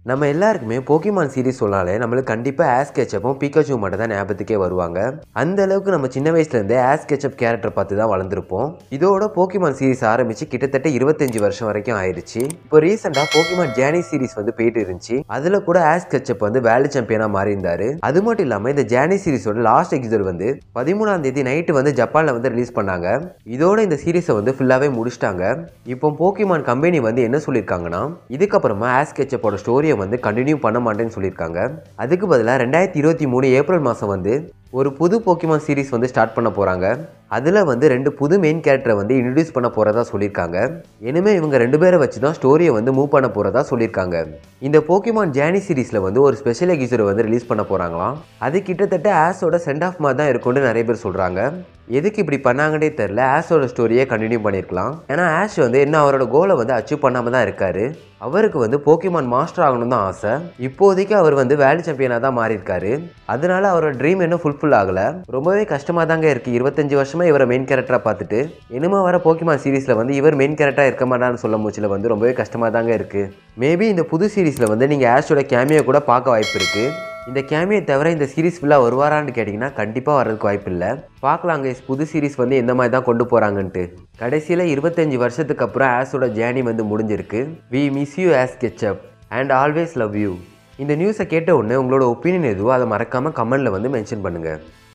நம்ம எல்லாருக்குமே Pokemon series சொன்னாலே நம்மளுக்கு கண்டிப்பாக ஆஸ் கெச்சப்பும் பிகாச்சு மட்டும் தான் ஞாபகத்துக்கே வருவாங்க அந்த அளவுக்கு நம்ம சின்ன வயசுலேருந்தே ஆஸ் கெச்சப் கேரக்டர் பார்த்து தான் வளர்ந்துருப்போம் இதோட போக்கிமான் சீரிஸ் ஆரம்பிச்சு கிட்டத்தட்ட இருபத்தஞ்சு வருஷம் வரைக்கும் ஆயிடுச்சு இப்போ ரீசெண்டாக போக்கிமான் ஜேனி சீரிஸ் வந்து போயிட்டு இருந்துச்சு அதில் கூட ஆஸ் கெச்சப் வந்து வேர்ல்டு சாம்பியனாக மாறி இருந்தாரு அது மட்டும் இல்லாமல் இந்த ஜேனி சீரிஸோட லாஸ்ட் எபிசோட் வந்து பதிமூணாம் தேதி நைட்டு வந்து ஜப்பானில் வந்து ரிலீஸ் பண்ணாங்க இதோட இந்த சீரிஸை வந்து ஃபுல்லாகவே முடிச்சிட்டாங்க இப்போ போக்கிமான் கம்பெனி வந்து என்ன சொல்லியிருக்காங்கன்னா இதுக்கப்புறமா ஆஸ் கெச்சப்போட ஸ்டோரியை வந்து கண்டினியூ பண்ண மாட்டேன்னு சொல்லியிருக்காங்க அதுக்கு பதிலாக ரெண்டாயிரத்தி இருபத்தி மூணு ஏப்ரல் மாதம் வந்து ஒரு புது போக்கிமான் சீரிஸ் வந்து ஸ்டார்ட் பண்ண போகிறாங்க அதில் வந்து ரெண்டு புது மெயின் கேரக்டரை வந்து இன்ட்ரடியூஸ் பண்ண போகிறதா சொல்லியிருக்காங்க இனிமே இவங்க ரெண்டு பேரை வச்சு தான் ஸ்டோரியை வந்து மூவ் பண்ண போகிறதா சொல்லியிருக்காங்க இந்த போக்கிமான் ஜேனி சீரிஸில் வந்து ஒரு ஸ்பெஷல் எபிசோட வந்து ரிலீஸ் பண்ண போகிறாங்களாம் அது கிட்டத்தட்ட ஆஸோட சென்ட் ஆஃப் மாதிரி தான் இருக்கும்னு நிறைய பேர் சொல்கிறாங்க எதுக்கு இப்படி பண்ணாங்கன்னே தெரில ஆஷோட ஸ்டோரியை கண்டினியூ பண்ணியிருக்கலாம் ஏன்னா ஆஷ் வந்து என்ன அவரோட கோலை வந்து அச்சீவ் பண்ணாமல் தான் இருக்காரு அவருக்கு வந்து போக்கிமான் மாஸ்டர் ஆகணும் தான் ஆசை இப்போதைக்கு அவர் வந்து வேர்ல்டு சாம்பியனாக தான் மாறியிருக்காரு அதனால அவரோட ட்ரீம் இன்னும் ஃபுல்ஃபில் ஆகலை ரொம்பவே கஷ்டமாக தாங்க இருக்குது இருபத்தஞ்சு வருஷமாக இவரை மெயின் கேரக்டராக பார்த்துட்டு இனிமே வர போக்கிமான் சீரிஸில் வந்து இவர் மெயின் கேரக்டராக இருக்க மாட்டான்னு சொல்ல மூச்சில் வந்து ரொம்பவே கஷ்டமாக தாங்க இருக்குது மேபி இந்த புது சீரிஸில் வந்து நீங்கள் ஆஷோட கேமியோ கூட பார்க்க வாய்ப்பு இருக்குது இந்த கேமியை தவிர இந்த சீரிஸ் ஃபுல்லாக வருவாரான்னு கேட்டிங்கன்னா கண்டிப்பாக வர்றதுக்கு வாய்ப்பு இல்லை பார்க்கலாம் guys புது சீரிஸ் வந்து எந்த மாதிரி தான் கொண்டு போகிறாங்கன்ட்டு கடைசியில் இருபத்தஞ்சி வருஷத்துக்கு அப்புறம் ஆஸோட ஜேர்னி வந்து முடிஞ்சிருக்கு we miss you Ash Ketchum and always love you இந்த நியூஸை கேட்ட உடனே உங்களோட ஒப்பீனியன் எதுவோ அதை மறக்காமல் கமெண்டில் வந்து மென்ஷன் பண்ணுங்கள்